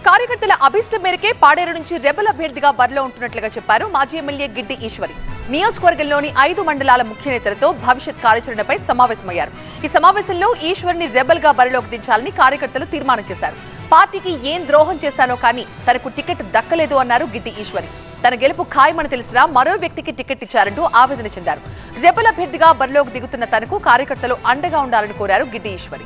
కార్యకర్తల అభిష్టం మేరకే పాడేరు నుంచి రెబల్ అభ్యర్థిగా బరిలో ఉంటున్నట్లుగా చెప్పారు మాజీ ఎమ్మెల్యే గిడ్డి ఈశ్వరి నియోజకవర్గంలోని ఐదు మండలాల ముఖ్య నేతలతో భవిష్యత్ కార్యాచరణపై సమావేశమయ్యారు ఈ సమావేశంలో ఈశ్వర్ని రెబల్ గా బరిలోకి దించాలని కార్యకర్తలు తీర్మానం చేశారు పార్టీకి ఏం ద్రోహం చేశానో కానీ తనకు టికెట్ దక్కలేదు అన్నారు గిడ్డి ఈశ్వరి తన గెలుపు ఖాయమని తెలిసినా మరో వ్యక్తికి టికెట్ ఇచ్చారంటూ ఆవేదన చెందారు రెబల్ అభ్యర్థిగా బరిలోకి దిగుతున్న తనకు కార్యకర్తలు అండగా ఉండాలని కోరారు గిడ్డి ఈశ్వరి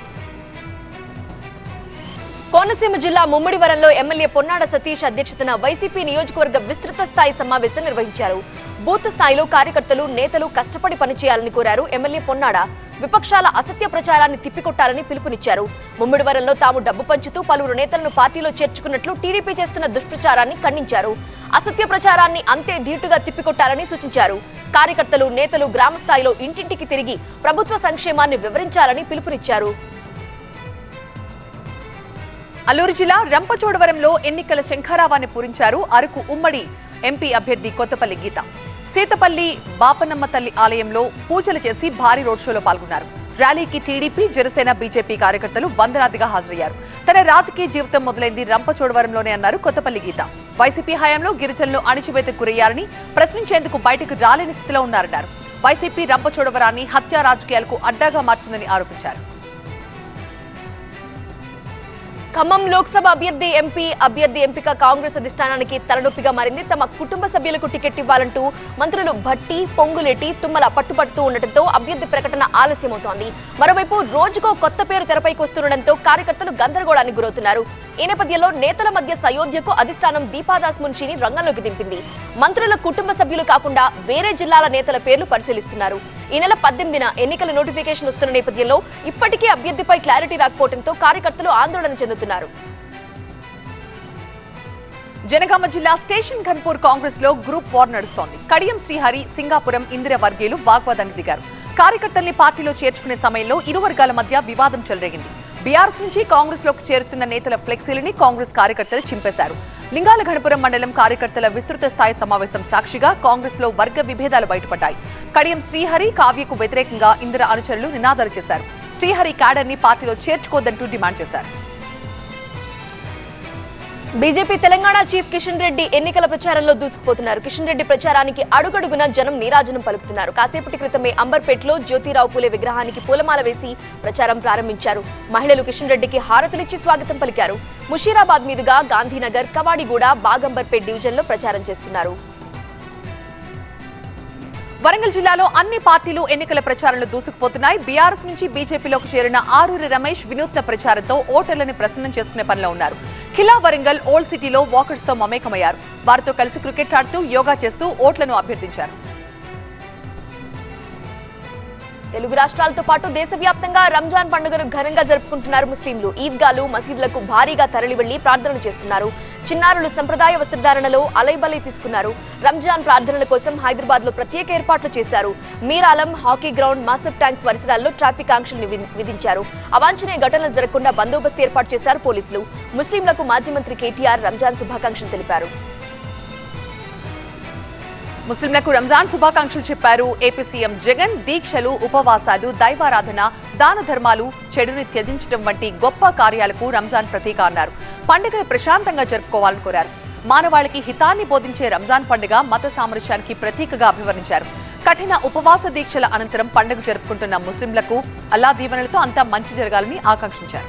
కోనసీమ జిల్లా ముమ్మిడివరంలో ఎమ్మెల్యే పొన్నాడ సతీష్ అధ్యక్షతన వైసీపీ నియోజకవర్గ విస్తృత స్థాయి సమావేశం నిర్వహించారు బూత్ స్థాయిలో కార్యకర్తలు నేతలు కష్టపడి పనిచేయాలని కోరారు ఎమ్మెల్యే పొన్నాడ విపక్షాల అసత్య ప్రచారాన్ని తిప్పికొట్టాలని పిలుపునిచ్చారు ముమ్మిడివరంలో తాము డబ్బు పంచుతూ పలువురు నేతలను పార్టీలో చేర్చుకున్నట్లు టీడీపీ చేస్తున్న దుష్ప్రచారాన్ని ఖండించారు అసత్య ప్రచారాన్ని అంతే ధీటుగా తిప్పికొట్టాలని సూచించారు కార్యకర్తలు నేతలు గ్రామ స్థాయిలో ఇంటింటికి తిరిగి ప్రభుత్వ సంక్షేమాన్ని వివరించాలని పిలుపునిచ్చారు అల్లూరు జిల్లా రంపచోడవరంలో ఎన్నికల శంఖారావాన్ని పూరించారు అరకు ఉమ్మడి ఎంపీ అభ్యర్థి కొత్తపల్లి గీత సీతపల్లి బాపనమ్మ తల్లి ఆలయంలో పూజలు చేసి భారీ రోడ్ షోలో పాల్గొన్నారు ర్యాలీకి టీడీపీ జనసేన బీజేపీ కార్యకర్తలు వందలాదిగా హాజరయ్యారు తన రాజకీయ జీవితం మొదలైంది రంపచోడవరంలోనే అన్నారు కొత్తపల్లి గీత వైసీపీ హయాంలో గిరిజనులు అణిచివేతకు గురయ్యారని ప్రశ్నించేందుకు బయటకు రాలేని స్థితిలో ఉన్నారన్నారు వైసీపీ రంపచోడవరాన్ని హత్యా రాజకీయాలకు అడ్డాగా మార్చిందని ఆరోపించారు ఖమ్మం లోక్సభ అభ్యర్థి ఎంపీ అభ్యర్థి ఎంపిక కాంగ్రెస్ అధిష్టానానికి తలనొప్పిగా మారింది తమ కుటుంబ సభ్యులకు టికెట్ ఇవ్వాలంటూ మంత్రులు భట్టి పొంగులేటి తుమ్మల పట్టుపడుతూ ఉండటంతో అభ్యర్థి ప్రకటన ఆలస్యమవుతోంది మరోవైపు రోజుకో కొత్త పేరు తెరపైకి వస్తుండటంతో కార్యకర్తలు గందరగోళానికి గురవుతున్నారు ఈ నేపథ్యంలో నేతల మధ్య సయోధ్యకు అధిష్టానం దీపాదాస్ మున్షిని రంగంలోకి దింపింది మంత్రుల కుటుంబ సభ్యులు కాకుండా వేరే జిల్లాల నేతల పేర్లు పరిశీలిస్తున్నారు ఈ నెల పద్దెనిమిదిన ఎన్నికల నోటిఫికేషన్ వస్తున్న నేపథ్యంలో ఇప్పటికీ అభ్యర్థిపై క్లారిటీ రాకపోవడంతో కార్యకర్తలు ఆందోళన చెందుతున్నారు జనగామ జిల్లా స్టేషన్ ఘన్పూర్ కాంగ్రెస్ లో గ్రూప్ వార్ నడుస్తోంది కడియం శ్రీహరి సింగాపురం ఇందిర వర్గీయులు వాగ్వాదానికి దిగారు కార్యకర్తల్ని పార్టీలో చేర్చుకునే సమయంలో ఇరు వర్గాల మధ్య వివాదం చెలరేగింది బీఆర్ఎస్ నుంచి కాంగ్రెస్ లోకి చేరుతున్న నేతల ఫ్లెక్సీలని కాంగ్రెస్ కార్యకర్తలు చింపేశారు లింగాల గణపురం మండలం కార్యకర్తల విస్తృత స్థాయి సమావేశం సాక్షిగా కాంగ్రెస్ లో వర్గ విభేదాలు బయటపడ్డాయి కడియం శ్రీహరి కావ్యకు వ్యతిరేకంగా ఇందిర అనుచరులు నినాదాలు చేశారు శ్రీహరి క్యాడర్ ని పార్టీలో చేర్చుకోవద్దంటూ డిమాండ్ చేశారు బీజేపీ తెలంగాణ చీఫ్ కిషన్ రెడ్డి ఎన్నికల ప్రచారంలో దూసుకుపోతున్నారు కిషన్ రెడ్డి ప్రచారానికి అడుగడుగున జనం నీరాజనం పలుకుతున్నారు కాసేపటి క్రితమే అంబర్పేటలో జ్యోతిరావు పూలే విగ్రహానికి పూలమాల వేసి ప్రచారం ప్రారంభించారు మహిళలు కిషన్ రెడ్డికి హారతులిచ్చి స్వాగతం పలికారు ముషీరాబాద్ మీదుగా గాంధీనగర్ కవాడిగూడ బాగంబర్పేట్ డివిజన్లో ప్రచారం చేస్తున్నారు వరంగల్ జిల్లాలో అన్ని పార్టీలు ఎన్నికల ప్రచారంలో దూసుకుపోతున్నాయి బీఆర్ఎస్ నుంచి బీజేపీలోకి చేరిన ఆరూరి రమేష్ వినూత్న ప్రచారంతో ఓటర్లని ప్రసన్నం చేసుకునే పనిలో ఉన్నారు ఖిలా వరంగల్ ఓల్డ్ సిటీలో వాకర్స్ తో మమేకమయ్యారు వారితో కలిసి క్రికెట్ ఆడుతూ యోగా చేస్తూ ఓట్లను అభ్యర్థించారు తెలుగు రాష్ట్రాలతో పాటు దేశవ్యాప్తంగా రంజాన్ పండుగను ఘనంగా జరుపుకుంటున్నారు ముస్లింలు ఈద్గాలు మసీదులకు భారీగా తరలి వెళ్లి ప్రార్థనలు చేస్తున్నారు చిన్నారులు సంప్రదాయ వస్త్రధారణలో అలైబలై తీసుకున్నారు రంజాన్ ప్రార్థనల కోసం హైదరాబాద్ లో ప్రత్యేక ఏర్పాట్లు చేశారు Miralam hockey ground Masab tank పరిసరాల్లో ట్రాఫిక్ ఆంక్షలు విధి- విధించారు అవాంఛనీయ ఘటనలు జరగకుండా బందోబస్తు ఏర్పాటు చేశారు పోలీసులు ముస్లింలకు మాజీ మంత్రి కేటీఆర్ రంజాన్ శుభాకాంక్షలు తెలిపారు ముస్లింలకు రంజాన్ శుభాకాంక్షలు చెప్పారు ఏపీ సీఎం జగన్ దీక్షలు ఉపవాసాలు దైవారాధన దాన ధర్మాలు చెడుని త్యజించడం వంటి గొప్ప కార్యాలకు రంజాన్ ప్రతీక అన్నారు పండుగను ప్రశాంతంగా జరుపుకోవాలని కోరారు మానవాళికి హితాన్ని బోధించే రంజాన్ పండుగ మత సామరస్యానికి ప్రతీకగా అభివర్ణించారు కఠిన ఉపవాస దీక్షల అనంతరం పండుగ జరుపుకుంటున్న ముస్లింలకు అల్లా దీవెనలతో అంతా మంచి జరగాలని ఆకాంక్షించారు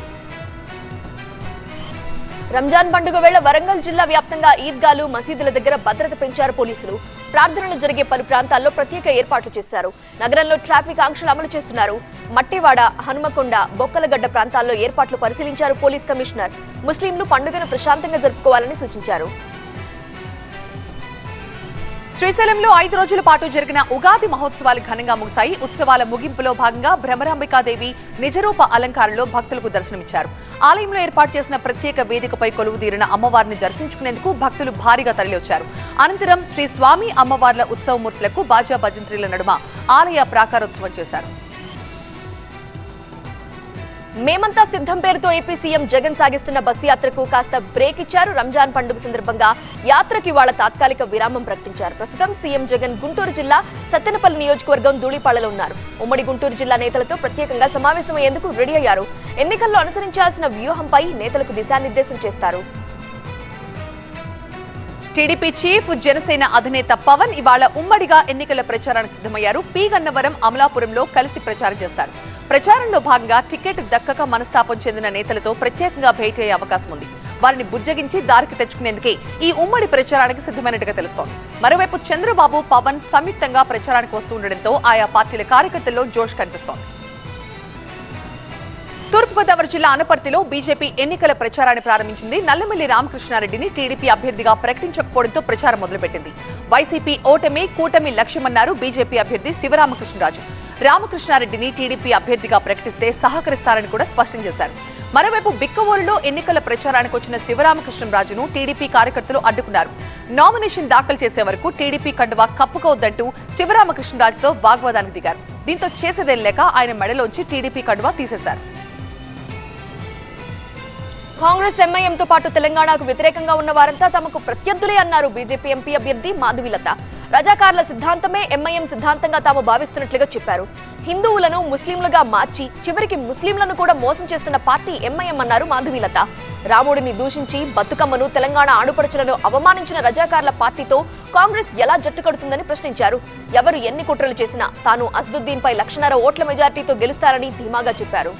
రంజాన్ పండుగ వేళ వరంగల్ జిల్లా వ్యాప్తంగా ఈద్గాలు మసీదుల దగ్గర భద్రత పెంచారు పోలీసులు ప్రార్థనలు జరిగే పలు ప్రాంతాల్లో ప్రత్యేక ఏర్పాట్లు చేశారు నగరంలో ట్రాఫిక్ ఆంక్షలు అమలు చేస్తున్నారు మట్టివాడ హనుమకొండ బొక్కలగడ్డ ప్రాంతాల్లో ఏర్పాట్లు పరిశీలించారు పోలీస్ కమిషనర్ ముస్లింలు పండుగను ప్రశాంతంగా జరుపుకోవాలని సూచించారు శ్రీశైలంలో ఐదు రోజుల పాటు జరిగిన ఉగాది మహోత్సవాలు ఘనంగా ముగిశాయి ఉత్సవాల ముగింపులో భాగంగా భ్రమరాంబికాదేవి నిజరూప అలంకారంలో భక్తులకు దర్శనమిచ్చారు ఆలయంలో ఏర్పాటు చేసిన ప్రత్యేక వేదికపై కొలువుదీరిన అమ్మవారిని దర్శించుకునేందుకు భక్తులు భారీగా తరలివచ్చారు అనంతరం శ్రీ స్వామి అమ్మవార్ల ఉత్సవమూర్తులకు బాజా భజంత్రీల నడుమ ఆలయ ప్రాకారోత్సవం చేశారు మేమంతా సిద్ధం పేరుతో ఏపీ సీఎం జగన్ సాగిస్తున్న బస్సు యాత్రకు కాస్త బ్రేక్ ఇచ్చారు రంజాన్ పండుగ సందర్భంగా యాత్రకి వాళ్ళ తాత్కాలిక విరామం ప్రకటించారు ప్రస్తుతం సీఎం జగన్ గుంటూరు జిల్లా సత్తెనపల్లి నియోజకవర్గం ధూళిపాళ్లలో ఉన్నారు ఉమ్మడి గుంటూరు జిల్లా నేతలతో ప్రత్యేకంగా సమావేశమయ్యేందుకు రెడీ అయ్యారు ఎన్నికల్లో అనుసరించాల్సిన వ్యూహంపై నేతలకు దిశానిర్దేశం చేస్తారు టీడీపీ చీఫ్ జనసేన అధినేత పవన్ ఇవాళ ఉమ్మడిగా ఎన్నికల ప్రచారానికి సిద్ధమయ్యారు పి గన్నవరం అమలాపురంలో కలిసి ప్రచారం చేస్తారు ప్రచారంలో భాగంగా టికెట్ దక్కక మనస్తాపం చెందిన నేతలతో ప్రత్యేకంగా భేటీ అయ్యే అవకాశం ఉంది వారిని బుజ్జగించి దారికి తెచ్చుకునేందుకే ఈ ఉమ్మడి ప్రచారానికి సిద్ధమైనట్టుగా తెలుస్తోంది మరోవైపు చంద్రబాబు పవన్ సంయుక్తంగా ప్రచారానికి వస్తూ ఉండడంతో ఆయా పార్టీల కార్యకర్తల్లో జోష్ కనిపిస్తోంది తూర్పుగోదావరి జిల్లా అనపర్తిలో బీజేపీ ఎన్నికల ప్రచారాన్ని ప్రారంభించింది నల్లమిల్లి రామకృష్ణారెడ్డిని టీడీపీ అభ్యర్థిగా ప్రకటించకపోవడంతో ప్రచారం మొదలుపెట్టింది వైసీపీ ఓటమి కూటమి లక్ష్యమన్నారు బీజేపీ అభ్యర్థి శివరామకృష్ణరాజు రామకృష్ణారెడ్డిని టీడీపీ అభ్యర్థిగా ప్రకటిస్తే సహకరిస్తారని కూడా స్పష్టం చేశారు మరోవైపు బిక్కవోలులో ఎన్నికల ప్రచారానికి వచ్చిన శివరామకృష్ణరాజును టీడీపీ కార్యకర్తలు అడ్డుకున్నారు నామినేషన్ దాఖలు చేసే వరకు టీడీపీ కండువా కప్పుకోవద్దంటూ శివరామకృష్ణరాజుతో వాగ్వాదానికి దిగారు దీంతో చేసేదేం లేక ఆయన మెడలోంచి టీడీపీ కండువా తీసేశారు కాంగ్రెస్ ఎంఐఎంతో పాటు తెలంగాణకు వ్యతిరేకంగా ఉన్న వారంతా తమకు ప్రత్యర్థులే అన్నారు బీజేపీ ఎంపీ అభ్యర్థి మాధవిలత రజాకార్ల సిద్ధాంతమే ఎంఐఎం సిద్ధాంతంగా తాము భావిస్తున్నట్లుగా చెప్పారు హిందువులను ముస్లింలుగా మార్చి చివరికి ముస్లింలను కూడా మోసం చేస్తున్న పార్టీ ఎంఐఎం అన్నారు మాధవిలత రాముడిని దూషించి బతుకమ్మను తెలంగాణ ఆడుపడుచులను అవమానించిన రజాకార్ల పార్టీతో కాంగ్రెస్ ఎలా జట్టు కడుతుందని ప్రశ్నించారు ఎవరు ఎన్ని కుట్రలు చేసినా తాను అసదుద్దీన్ పై లక్షన్నర ఓట్ల మెజార్టీతో గెలుస్తారని ధీమాగా చెప్పారు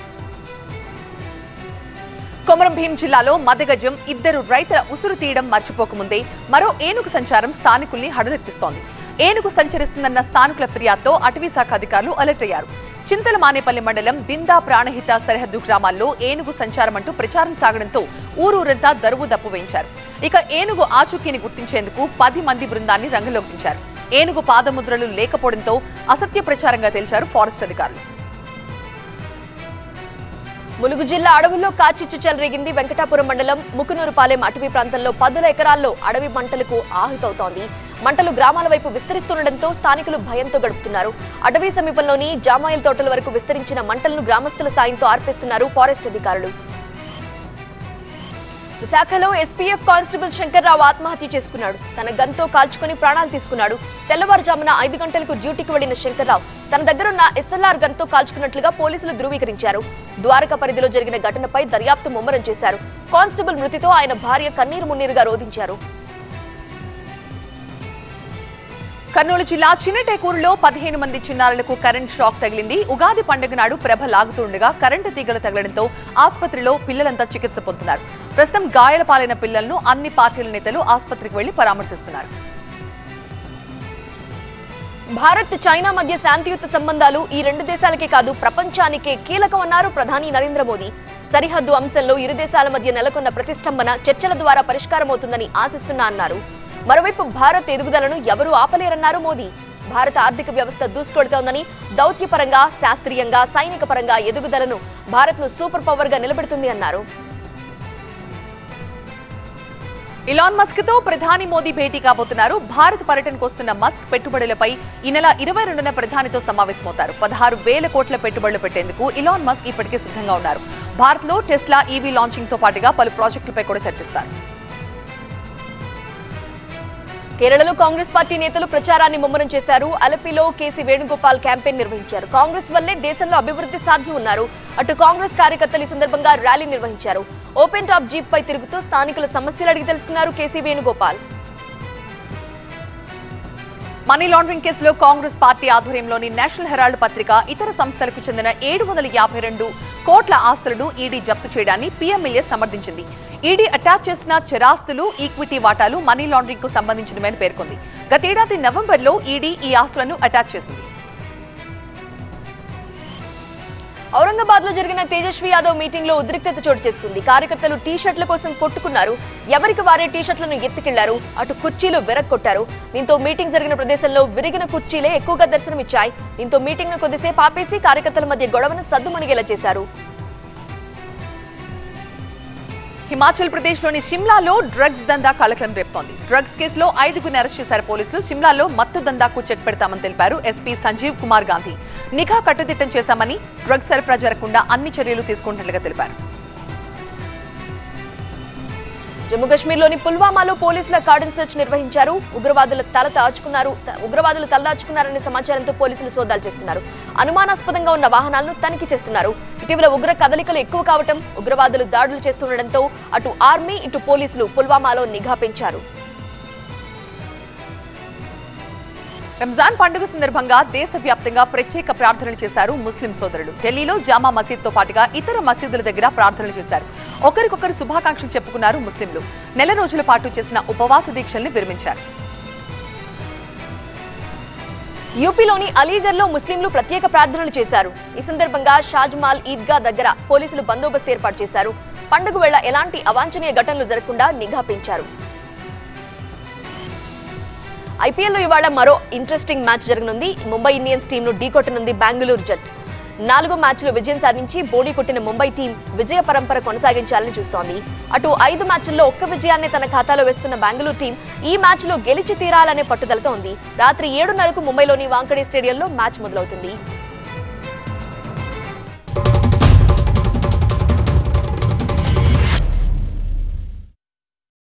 కొమరం భీం జిల్లాలో మదగజం ఇద్దరు రైతుల ఉసురు తీయడం మర్చిపోకముందే మరో ఏనుగు సంచారం స్థానికుల్ని హడలెత్తిస్తోంది ఏనుగు సంచరిస్తుందన్న స్థానికుల ఫిర్యాదుతో అటవీ శాఖ అధికారులు అలర్ట్ అయ్యారు చింతల మానేపల్లి మండలం బిందా ప్రాణహిత సరిహద్దు గ్రామాల్లో ఏనుగు సంచారం అంటూ ప్రచారం సాగడంతో ఊరూరంతా దరువు దప్పు వేయించారు ఇక ఏనుగు ఆచూకీని గుర్తించేందుకు పది మంది బృందాన్ని రంగంలోకి దించారు ఏనుగు పాదముద్రలు లేకపోవడంతో అసత్య ప్రచారంగా తేల్చారు ఫారెస్ట్ అధికారులు ములుగు జిల్లా అడవుల్లో కాచిచ్చు చెలరేగింది వెంకటాపురం మండలం ముకునూరుపాలెం అటవీ ప్రాంతంలో పదుల ఎకరాల్లో అడవి మంటలకు ఆహుతవుతోంది మంటలు గ్రామాల వైపు విస్తరిస్తుండటంతో స్థానికులు భయంతో గడుపుతున్నారు అటవీ సమీపంలోని జామాయిల్ తోటల వరకు విస్తరించిన మంటలను గ్రామస్తుల సాయంతో ఆర్పేస్తున్నారు ఫారెస్ట్ అధికారులు విశాఖలో ఎస్పీఎఫ్ కానిస్టేబుల్ శంకర్రావు ఆత్మహత్య చేసుకున్నాడు తన గన్తో కాల్చుకుని ప్రాణాలు తీసుకున్నాడు తెల్లవారుజామున ఐదు గంటలకు డ్యూటీకి వెళ్లిన శంకర్రావు తన దగ్గరున్న ఎస్ఎల్ఆర్ గన్తో కాల్చుకున్నట్లుగా పోలీసులు ధృవీకరించారు ద్వారక పరిధిలో జరిగిన ఘటనపై దర్యాప్తు ముమ్మరం చేశారు కానిస్టేబుల్ మృతితో ఆయన భార్య కన్నీరు మున్నీరుగా రోధించారు కర్నూలు జిల్లా చిన్నటేకూరులో పదిహేను మంది చిన్నారులకు కరెంట్ షాక్ తగిలింది ఉగాది పండుగ నాడు ప్రభ లాగుతుండగా కరెంటు తీగలు తగలడంతో ఆసుపత్రిలో పిల్లలంతా చికిత్స పొందుతున్నారు ప్రస్తుతం గాయాల పాలైన పిల్లలను అన్ని పార్టీల నేతలు ఆసుపత్రికి వెళ్లి పరామర్శిస్తున్నారు భారత్ చైనా మధ్య శాంతియుత సంబంధాలు ఈ రెండు దేశాలకే కాదు ప్రపంచానికే కీలకమన్నారు ప్రధాని నరేంద్ర మోదీ సరిహద్దు అంశంలో ఇరు దేశాల మధ్య నెలకొన్న ప్రతిష్టంభన చర్చల ద్వారా పరిష్కారమవుతుందని ఆశిస్తున్నా అన్నారు మరోవైపు భారత్ ఎదుగుదలను ఎవరూ ఆపలేరన్నారు మోదీ భారత ఆర్థిక వ్యవస్థ దూసుకొడుతోందని దౌత్యపరంగా శాస్త్రీయంగా సైనిక పరంగా ఎదుగుదలను భారత్ను సూపర్ పవర్ గా నిలబెడుతుంది అన్నారు ఇలాన్ మస్క్ తో ప్రధాని మోదీ భేటీ కాబోతున్నారు భారత్ పర్యటనకు వస్తున్న మస్క్ పెట్టుబడులపై ఈ నెల ఇరవై రెండున ప్రధానితో సమావేశమవుతారు పదహారు వేల కోట్ల పెట్టుబడులు పెట్టేందుకు ఇలాన్ మస్క్ ఇప్పటికే సిద్ధంగా ఉన్నారు భారత్ లో టెస్లా ఈవీ లాంచింగ్ తో పాటుగా పలు ప్రాజెక్టులపై కూడా చర్చిస్తారు కేరళలో కాంగ్రెస్ పార్టీ నేతలు ప్రచారాన్ని ముమ్మరం చేశారు అలపిలో కేసీ వేణుగోపాల్ క్యాంపెయిన్ నిర్వహించారు కాంగ్రెస్ వల్లే దేశంలో అభివృద్ధి సాధ్యం ఉన్నారు అటు కాంగ్రెస్ కార్యకర్తలు ఈ సందర్భంగా ర్యాలీ నిర్వహించారు ఓపెన్ టాప్ జీప్ పై తిరుగుతూ స్థానికుల సమస్యలు అడిగి తెలుసుకున్నారు కేసీ వేణుగోపాల్ మనీ లాండరింగ్ కేసులో కాంగ్రెస్ పార్టీ ఆధ్వర్యంలోని నేషనల్ హెరాల్డ్ పత్రిక ఇతర సంస్థలకు చెందిన ఏడు వందల యాభై రెండు కోట్ల ఆస్తులను ఈడీ జప్తు చేయడాన్ని పీఎంఎల్ఏ సమర్థించింది ఈడీ అటాచ్ చేసిన చరాస్తులు ఈక్విటీ వాటాలు మనీ లాండరింగ్ కు సంబంధించినవని పేర్కొంది గతేడాది నవంబర్లో ఈడీ ఈ ఆస్తులను అటాచ్ చేసింది ఔరంగాబాద్ లో జరిగిన తేజస్వి యాదవ్ మీటింగ్ లో ఉద్రిక్తత చోటు చేసుకుంది కార్యకర్తలు టీ షర్ట్ల కోసం కొట్టుకున్నారు ఎవరికి వారే టీ షర్ట్లను ఎత్తుకెళ్లారు అటు కుర్చీలు వెరక్కొట్టారు దీంతో మీటింగ్ జరిగిన ప్రదేశంలో విరిగిన కుర్చీలే ఎక్కువగా దర్శనమిచ్చాయి దీంతో మీటింగ్ ను కొద్దిసేపు ఆపేసి కార్యకర్తల మధ్య గొడవను సద్దుమణిగేలా చేశారు హిమాచల్ ప్రదేశ్లోని షిమ్లాలో డ్రగ్స్ దందా కలకలం రేపుతోంది డ్రగ్స్ కేసులో ఐదుగురిని అరెస్ట్ చేశారు పోలీసులు షిమ్లాలో మత్తు దందాకు చెక్ పెడతామని తెలిపారు ఎస్పీ సంజీవ్ కుమార్ గాంధీ నిఘా కట్టుదిట్టం చేశామని డ్రగ్స్ సరఫరా జరగకుండా అన్ని చర్యలు తీసుకుంటున్నట్లుగా తెలిపారు జమ్మూ కాశ్మీర్లోని పుల్వామాలో పోలీసుల కార్డన్ సెర్చ్ నిర్వహించారు ఉగ్రవాదుల తల దాచుకున్నారు త- ఉగ్రవాదులు తల దాచుకున్నారనే సమాచారంతో పోలీసులు సోదాలు చేస్తున్నారు అనుమానాస్పదంగా ఉన్న వాహనాలను తనిఖీ చేస్తున్నారు ఇటీవల ఉగ్ర కదలికలు ఎక్కువ కావటం ఉగ్రవాదులు దాడులు చేస్తుండటంతో అటు ఆర్మీ ఇటు పోలీసులు పుల్వామాలో నిఘా పెంచారు రంజాన్ పండుగ సందర్భంగా దేశవ్యాప్తంగా ప్రత్యేక ప్రార్థనలు చేశారు ముస్లిం సోదరులు ఢిల్లీలో జామా మసీద్తో పాటుగా ఇతర మసీదుల దగ్గర ప్రార్థనలు చేశారు ఒకరికొకరు శుభాకాంక్షలు చెప్పుకున్నారు ముస్లింలు నెల రోజుల పాటు చేసిన ఉపవాస దీక్షల్ని విరమించారు యూపీలోని అలీగర్లో ముస్లింలు ప్రత్యేక ప్రార్థనలు చేశారు ఈ సందర్భంగా షాజ్మాల్ ఈద్గా దగ్గర పోలీసులు బందోబస్తు ఏర్పాటు చేశారు పండుగ వేళ ఎలాంటి అవాంఛనీయ ఘటనలు జరగకుండా నిఘా పెంచారు ఐపీఎల్లో ఇవాళ మరో ఇంట్రెస్టింగ్ మ్యాచ్ జరగనుంది ముంబై ఇండియన్స్ టీంను ఢీకొట్టనుంది బెంగళూరు జట్ నాలుగో మ్యాచ్లో విజయం సాధించి బోడీ కొట్టిన ముంబై టీం విజయ పరంపర కొనసాగించాలని చూస్తోంది అటు ఐదు మ్యాచ్ల్లో ఒక్క విజయాన్ని తన ఖాతాలో వేసుకున్న బెంగళూరు టీం ఈ మ్యాచ్లో గెలిచి తీరాలనే పట్టుదలతో ఉంది రాత్రి ఏడున్నరకు ముంబైలోని వాంకడే స్టేడియంలో మ్యాచ్ మొదలవుతుంది